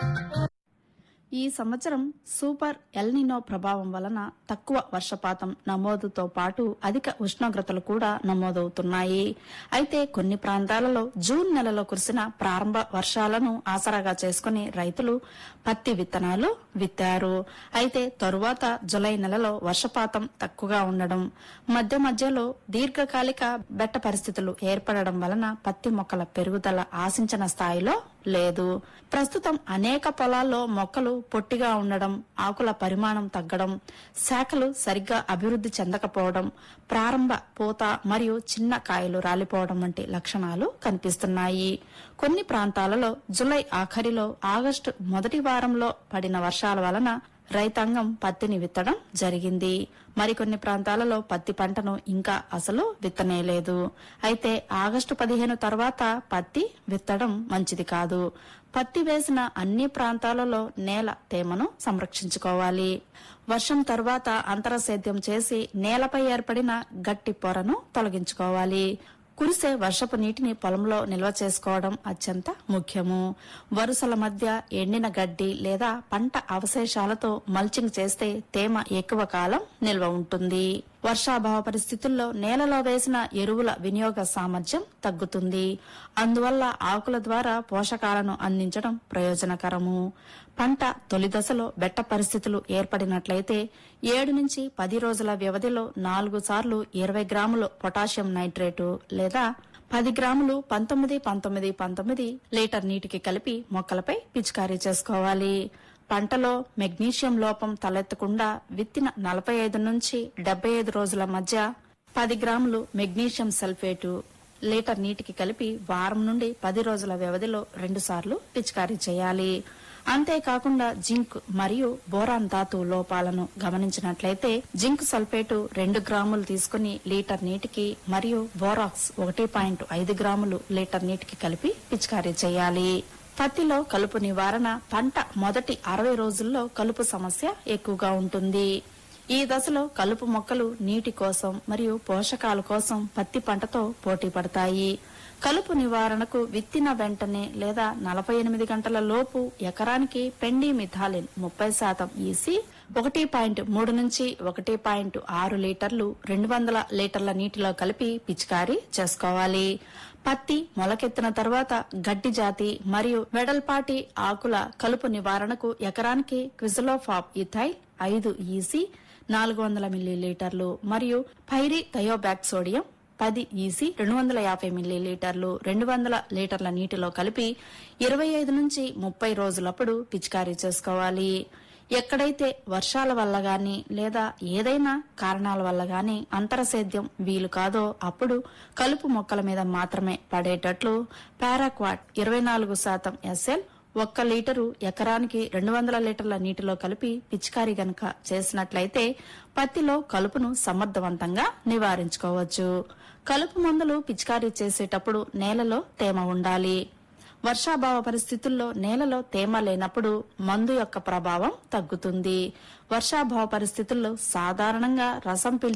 ఈ సంవత్సరం super El Niño ప్రభావం వలన తక్కువ వర్షపాతం నమోదుతో పాటు అధిక ఉష్ణోగ్రతలు కూడా నమోదవుతున్నాయి అయితే కొన్ని ప్రాంతాలలో జూన్ నెలలో కురిసిన ప్రారంభ వర్షాలను ఆసరాగా చేసుకుని రైతులు పత్తి విత్తనాలు విత్తారు అయితే తరువాత జులై నెలలో వర్షపాతం తక్కువగా ఉండడం మధ్య మధ్యలో దీర్ఘకాలిక బెట్ట పరిస్థితులు ఏర్పడడం వలన పత్తి మొక్కల పెరుగుదల ఆశించిన స్థాయిలో లేదు ప్రస్తుతం అనేక పొలాల్లో మొక్కలు పొట్టిగా ఉండడం ఆకుల పరిమాణం తగ్గడం శాఖలు సరిగ్గా అభివృద్ధి చెందకపోవడం ప్రారంభ పూత మరియు చిన్న కాయలు రాలిపోవడం వంటి లక్షణాలు కనిపిస్తున్నాయి కొన్ని ప్రాంతాలలో జులై ఆఖరిలో ఆగస్టు మొదటి వారంలో పడిన వర్షాల వలన రైతాంగం పత్తిని విత్తడం జరిగింది మరికొన్ని ప్రాంతాలలో పత్తి పంటను ఇంకా అసలు విత్తనేలేదు అయితే ఆగస్టు పదిహేను తర్వాత పత్తి విత్తడం మంచిది కాదు పత్తి వేసిన అన్ని ప్రాంతాలలో నేల తేమను సంరక్షించుకోవాలి వర్షం తర్వాత అంతర సేద్యం చేసి నేలపై ఏర్పడిన గట్టి పొరను తొలగించుకోవాలి కురిసే వర్షపు నీటిని పొలంలో నిల్వ చేసుకోవడం అత్యంత ముఖ్యము వరుసల మధ్య ఎండిన గడ్డి లేదా పంట అవశేషాలతో మల్చింగ్ చేస్తే తేమ ఎక్కువ కాలం నిల్వ ఉంటుంది వర్షాభావ పరిస్థితుల్లో నేలలో వేసిన ఎరువుల వినియోగ సామర్థ్యం తగ్గుతుంది అందువల్ల ఆకుల ద్వారా పోషకాలను అందించడం ప్రయోజనకరము పంట తొలి దశలో బెట్ట పరిస్థితులు ఏర్పడినట్లయితే ఏడు నుంచి పది రోజుల వ్యవధిలో నాలుగు సార్లు ఇరవై గ్రాములు పొటాషియం నైట్రేటు లేదా పది గ్రాములు పంతొమ్మిది పంతొమ్మిది పంతొమ్మిది లీటర్ నీటికి కలిపి మొక్కలపై పిచికారీ చేసుకోవాలి పంటలో మెగ్నీషియం లోపం తలెత్తకుండా విత్తిన నలభై ఐదు నుంచి డెబ్బై ఐదు రోజుల మధ్య పది గ్రాములు మెగ్నీషియం సల్ఫేటు లీటర్ నీటికి కలిపి వారం నుండి పది రోజుల వ్యవధిలో రెండుసార్లు పిచికారీ చేయాలి అంతేకాకుండా జింక్ మరియు బోరాన్ ధాతు లోపాలను గమనించినట్లయితే జింక్ సల్ఫేటు రెండు గ్రాములు తీసుకుని లీటర్ నీటికి మరియు బోరాక్స్ ఒకటి పాయింట్ ఐదు గ్రాములు లీటర్ నీటికి కలిపి పిచికారీ చేయాలి పత్తిలో కలుపు నివారణ పంట మొదటి అరవై రోజుల్లో కలుపు సమస్య ఎక్కువగా ఉంటుంది ఈ దశలో కలుపు మొక్కలు నీటి కోసం మరియు పోషకాల కోసం పత్తి పంటతో పోటీ పడతాయి కలుపు నివారణకు విత్తిన వెంటనే లేదా నలభై ఎనిమిది గంటల లోపు ఎకరానికి పెండి మిథాలిన్ ముప్పై శాతం ఈసి ఒకటి పాయింట్ మూడు నుంచి ఒకటి పాయింట్ ఆరు లీటర్లు రెండు వందల లీటర్ల నీటిలో కలిపి పిచికారీ చేసుకోవాలి పత్తి మొలకెత్తిన తర్వాత గడ్డి జాతి మరియు వెడల్పాటి ఆకుల కలుపు నివారణకు ఎకరానికి క్విజలోఫాప్ ఇథైల్ ఐదు ఈసి నాలుగు వందల మిల్లీలీటర్లు మరియు పైరి థయోబ్యాక్ సోడియం పది ఈసి రెండు వందల యాభై మిల్లీలీటర్లు రెండు వందల లీటర్ల నీటిలో కలిపి ఇరవై ఐదు నుంచి ముప్పై రోజులప్పుడు పిచికారీ చేసుకోవాలి ఎక్కడైతే వర్షాల వల్ల గాని లేదా ఏదైనా కారణాల వల్ల గాని అంతర సేద్యం వీలు కాదో అప్పుడు కలుపు మొక్కల మీద మాత్రమే పడేటట్లు పారాక్వాట్ ఇరవై నాలుగు శాతం ఎస్ఎల్ ఒక్క లీటరు ఎకరానికి రెండు వందల లీటర్ల నీటిలో కలిపి పిచికారీ గనక చేసినట్లయితే పత్తిలో కలుపును సమర్థవంతంగా నివారించుకోవచ్చు కలుపు మందులు పిచికారీ చేసేటప్పుడు నేలలో తేమ ఉండాలి వర్షాభావ పరిస్థితుల్లో నేలలో తేమ లేనప్పుడు మందు యొక్క ప్రభావం తగ్గుతుంది వర్షాభావ పరిస్థితుల్లో సాధారణంగా రసం పీల్చే